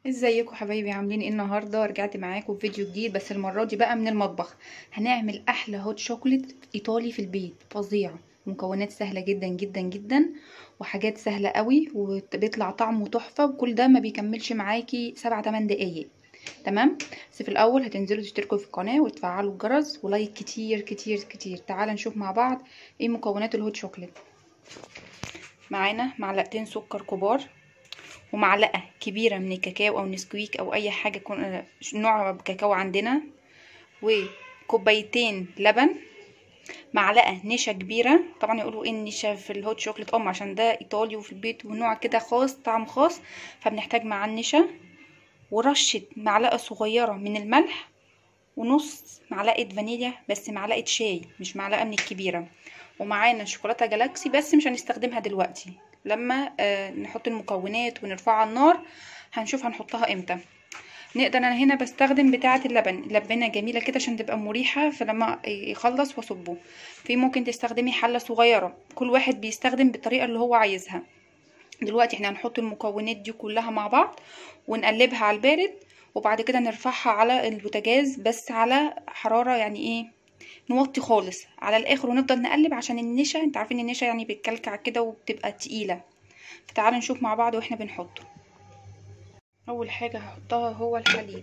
ازيكم حبايبي عاملين ايه النهارده رجعت معاكم بفيديو جديد بس المره دي بقى من المطبخ هنعمل احلى هوت شوكليت ايطالي في البيت فظيع مكونات سهله جدا جدا جدا وحاجات سهله قوي وبيطلع طعمه تحفه وكل ده ما بيكملش معاكي 7 8 دقايق تمام بس في الاول هتنزلوا تشتركوا في القناه وتفعلوا الجرس ولايك كتير كتير كتير تعالى نشوف مع بعض ايه مكونات الهوت شوكليت معانا معلقتين سكر كبار ومعلقه كبيره من الكاكاو او نسكويك او اي حاجه يكون نوع كاكاو عندنا وكوبايتين لبن معلقه نشا كبيره طبعا يقولوا ايه النشا في الهوت شوكليت ام عشان ده ايطالي وفي البيت ونوع كده خاص طعم خاص فبنحتاج معاه النشا ورشه معلقه صغيره من الملح ونص معلقه فانيليا بس معلقه شاي مش معلقه من الكبيره ومعانا شوكولاته جالاكسي بس مش هنستخدمها دلوقتي لما آه نحط المكونات ونرفعها على النار هنشوف هنحطها امتى نقدر انا هنا بستخدم بتاعه اللبن لبنه جميله كده عشان تبقى مريحه فلما يخلص واصبه في ممكن تستخدمي حله صغيره كل واحد بيستخدم بالطريقه اللي هو عايزها دلوقتي احنا هنحط المكونات دي كلها مع بعض ونقلبها على البارد وبعد كده نرفعها على البوتاجاز بس على حراره يعني ايه نوطي خالص على الاخر ونفضل نقلب عشان النشا انت عارفين النشا يعني بتكلكع كده وبتبقى تقيله فتعالوا نشوف مع بعض واحنا بنحطه اول حاجه هحطها هو الحليب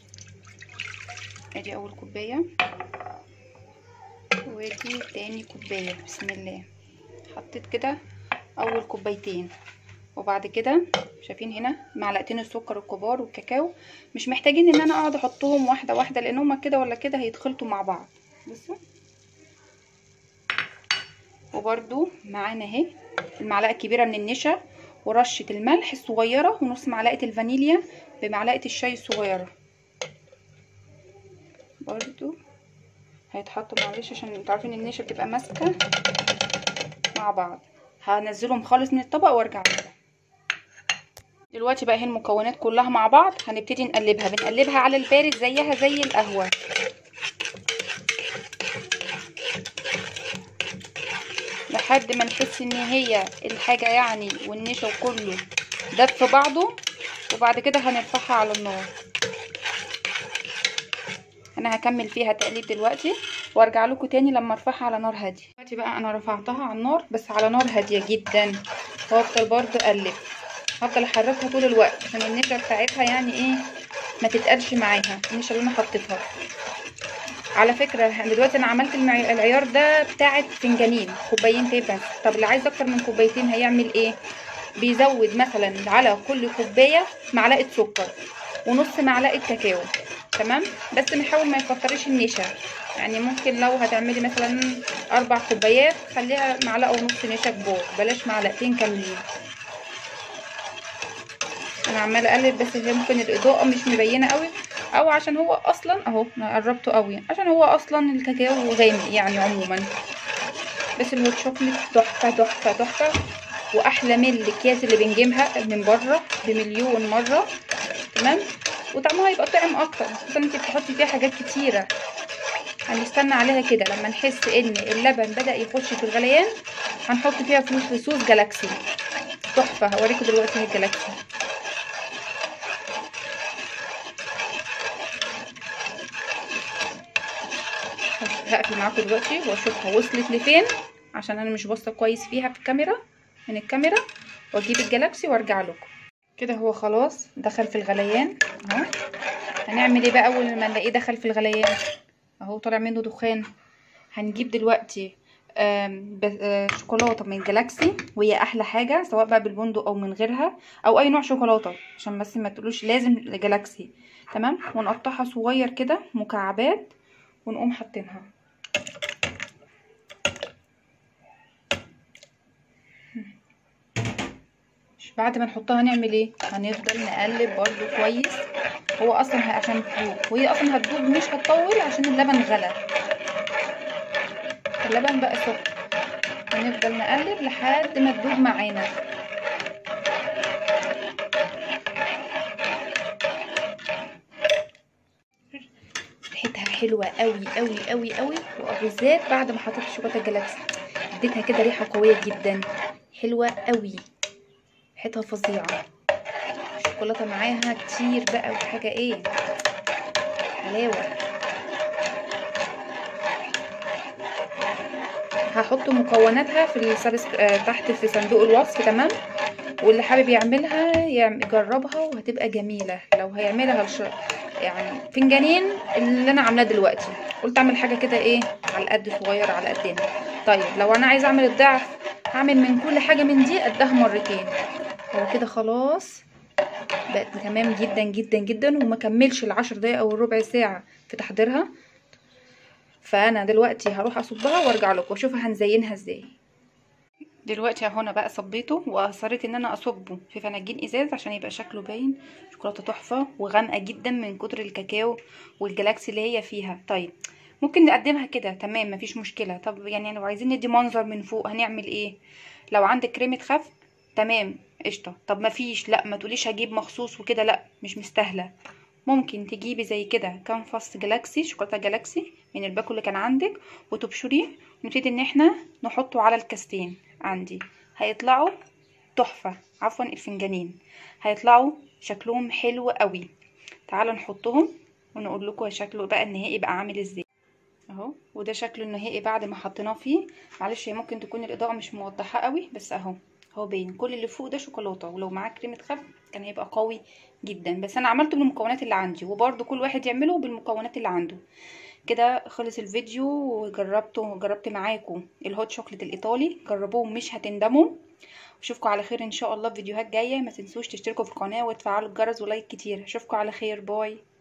ادي اول كوبايه وادي تاني كوبايه بسم الله حطيت كده اول كوبايتين وبعد كده شايفين هنا معلقتين السكر الكبار والكاكاو مش محتاجين ان انا اقعد احطهم واحده واحده لان هما كده ولا كده هيتخلطوا مع بعض بصوا وبرده معانا اهي المعلقه الكبيره من النشا ورشه الملح الصغيره ونص معلقه الفانيليا بمعلقه الشاي الصغيره برضو هيتحطوا معلش عشان انتوا عارفين النشا بتبقى ماسكه مع بعض هنزلهم خالص من الطبق وارجع لكم دلوقتي بقى اهي المكونات كلها مع بعض هنبتدي نقلبها بنقلبها على البارد زيها زي القهوه لحد ما نحس ان هي الحاجة يعني والنشا وكله دب في بعضه وبعد كده هنرفعها على النار انا هكمل فيها تقليب دلوقتي وارجع لكم تاني لما ارفعها على نار هاديه دلوقتي بقى انا رفعتها على النار بس على نار هاديه جدا وافضل برضو اقلب هفضل احركها طول الوقت عشان النشا بتاعتها يعني ايه ما تتقلش معاها النشا اللي انا حطيتها على فكرة دلوقتي انا عملت العيار ده بتاعت فنجانين كوبايين بس طب اللي عايز اكتر من كوبايتين هيعمل ايه بيزود مثلا على كل كوباية معلقة سكر ونص معلقة كاكاو تمام بس نحاول ما يكترش النشا يعني ممكن لو هتعملي مثلا اربع كوبايات خليها معلقة ونص نشا كبار بلاش معلقتين كاملين انا عماله اقلب بس هي ممكن الاضاءه مش مبينه قوي او عشان هو اصلا اهو انا قربته قوي عشان هو اصلا الكاكاو غامق يعني عموما بس الهوت شوكليت تحفه تحفه تحفه واحلى من الاكياس اللي بنجيبها من بره بمليون مره تمام وطعمها يبقى طعم اكتر خصوصا انت بتحطي فيها حاجات كتيره هنستنى عليها كده لما نحس ان اللبن بدا يخش في الغليان هنحط فيها فلوس صوص جالاكسي تحفه هوريكم دلوقتي الجالاكسي هقفل معاكم دلوقتي واشوفها وصلت لفين عشان انا مش باصه كويس فيها في الكاميرا من الكاميرا واجيب الجالاكسي وارجع لكم كده هو خلاص دخل في الغليان اهو هنعمل ايه بقى اول ما نلاقيه دخل في الغليان اهو طالع منه دخان هنجيب دلوقتي شوكولاته من جالاكسي وهي احلى حاجه سواء بقى بالبندق او من غيرها او اي نوع شوكولاته عشان بس ما تقولوش لازم جالاكسي تمام ونقطعها صغير كده مكعبات ونقوم حاطينها بعد ما نحطها هنعمل ايه هنفضل نقلب برضو كويس هو اصلا عشان تدوب وهي اصلا هتدوب مش هتطول عشان اللبن غلى اللبن بقى سخن هنفضل نقلب لحد ما تدوب معانا ريحتها حلوه قوي قوي قوي قوي وبالذات بعد ما حطيت شوكولاته جالاكسي اديتها كده ريحه قويه جدا حلوه قوي ريحتها فظيعه الشوكولاته معاها كتير بقى وحاجه ايه حلاوه هحط مكوناتها في السبس آه تحت في صندوق الوصف تمام واللي حابب يعملها يعم- يجربها وهتبقى جميله لو هيعملها الش... يعني فنجانين اللي انا عاملاه دلوقتي قلت اعمل حاجه كده ايه على قد صغير على قدنا طيب لو انا عايزه اعمل الضعف هعمل من كل حاجه من دي قدها مرتين هو كده خلاص بقت تمام جدا جدا جدا وما كملش العشر دقايق او الربع ساعه في تحضيرها فانا دلوقتي هروح اصبها وارجع لكم واشوف هنزينها ازاي دلوقتي اهو انا بقى صبيته واصريت ان انا اصبه في فناجين ازاز عشان يبقى شكله باين شوكولاته تحفه وغامقه جدا من كتر الكاكاو والجلاكسي اللي هي فيها طيب ممكن نقدمها كده تمام مفيش مشكله طب يعني لو عايزين ندي منظر من فوق هنعمل ايه لو عندك كريمه خفق تمام قشطه طب مفيش لا ما تقوليش هجيب مخصوص وكده لا مش مستاهله ممكن تجيبي زي كده كام فص جلاكسي شوكولاته جلاكسي من الباكو اللي كان عندك وتبشريه ونبتدي ان احنا نحطه على الكاستين عندي هيطلعوا تحفه عفوا الفنجانين هيطلعوا شكلهم حلو قوي تعالوا نحطهم ونقول لكم شكله بقى النهائي بقى عامل ازاي اهو وده شكله النهائي بعد ما حطيناه فيه معلش هي ممكن تكون الاضاءه مش موضحه قوي بس اهو هو باين كل اللي فوق ده شوكولاته ولو معاه كريمه خفق كان هيبقى قوي جدا بس انا عملته بالمكونات اللي عندي وبرده كل واحد يعمله بالمكونات اللي عنده كده خلص الفيديو وجربته جربت معاكم الهوت شوكليت الايطالي جربوه مش هتندموا اشوفكم على خير ان شاء الله في فيديوهات جايه ما تنسوش تشتركوا في القناه وتفعلوا الجرس ولايك كتير اشوفكم على خير باي